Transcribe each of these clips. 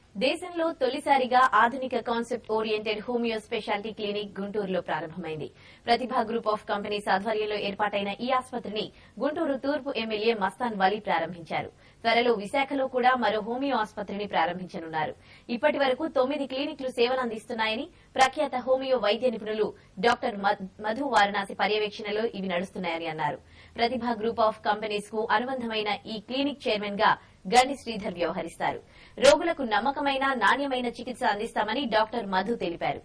దేశంలో తొలిసారిగా ఆధునిక concept oriented homeo specialty clinic గుంటూరులో ప్రారంభమైంది ప్రతిభా గ్రూప్ ఆఫ్ కంపెనీస్ ఆధ్వర్యంలో ఏర్పాటైన ఈ ఆసుపత్రిని గుంటూరు తూర్పు ఎమ్మెల్యే మస్తాన్ వలీ ప్రారంభించారు త్వరలో విశాఖలో కూడా మరో హోమియో ఆసుపత్రిని ప్రారంభించనున్నారు ఇప్పటి వరకు తొమ్మిది క్లినిక్లు సేవలు అందిస్తున్నాయని ప్రఖ్యాత హోమియో వైద్య నిపుణులు డాక్టర్ మధ్- మధు వారణాసి పర్యవేక్షణలో ఇవి నడుస్తున్నాయని అన్నారు ప్రతిభా గ్రూప్ ఆఫ్ కంపెనీస్ కు అనుబంధమైన ఈ క్లినిక్ చైర్మన్ గా గండి శ్రీధర్ వ్యవహరిస్తారు రోగులకు నమ్మకమైన నాణ్యమైన చికిత్స అందిస్తామని డాక్టర్ మధు తెలిపారు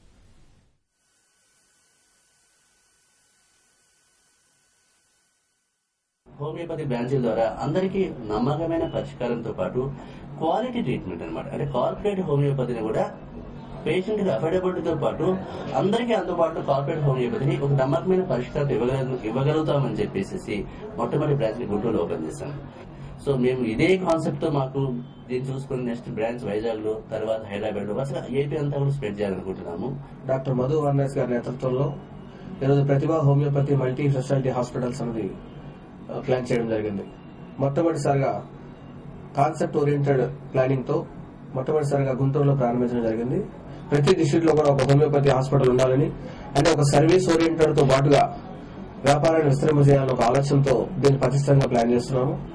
హోమియోపతి బ్రాంచీల ద్వారా అందరికీ నమ్మకమైన పరిష్కారంతో పాటు క్వాలిటీ ట్రీట్మెంట్ అన్నమాట అంటే కార్పొరేట్ హోమియోపతిని కూడా పేషెంట్ కి అఫోర్డబిలిటీ తో పాటు అందరికీ అందుబాటులో కార్పొరేట్ హోమియోపతిని ఒక నమ్మకమైన పరిష్కారం ఇవ్వగల ఇవ్వగలుగుతామని చెప్పేసి మొట్టమొదటి బ్రాంచ్ ని గుంటూరులో ఓపెన్ చేశాం సో మేము ఇదే కాన్సెప్ట్ తో మాకు దీన్ని చూసుకుని నెక్స్ట్ బ్రాంచ్ వైజాగ్ లో తర్వాత హైదరాబాద్ లో అసలు ఏపీ అంతా కూడా స్ప్రెడ్ చేయాలనుకుంటున్నాము డాక్టర్ మధు వర్ణేస్ గారి నేతృత్వంలో ఈరోజు Pratibha homeopathy multi specialty hospitals అనేది ఆ, ప్లాన్ చేయడం జరిగింది మొట్టమొదటిసారిగా కాన్సెప్ట్ ఓరియంటెడ్ ప్లానింగ్ తో మొట్టమొదటిసారిగా గుంటూరులో ప్రారంభించడం జరిగింది ప్రతి డిస్ట్రిక్ట్ లో కూడా ఒక హోమియోపతి హాస్పిటల్ ఉండాలని అంటే ఒక సర్వీస్ ఓరియంటెడ్ తో పాటుగా వ్యాపారాన్ని విస్తరింపజేయాలని ఒక ఆలోచనతో దీన్ని పటిష్టంగా ప్లాన్ చేస్తున్నాము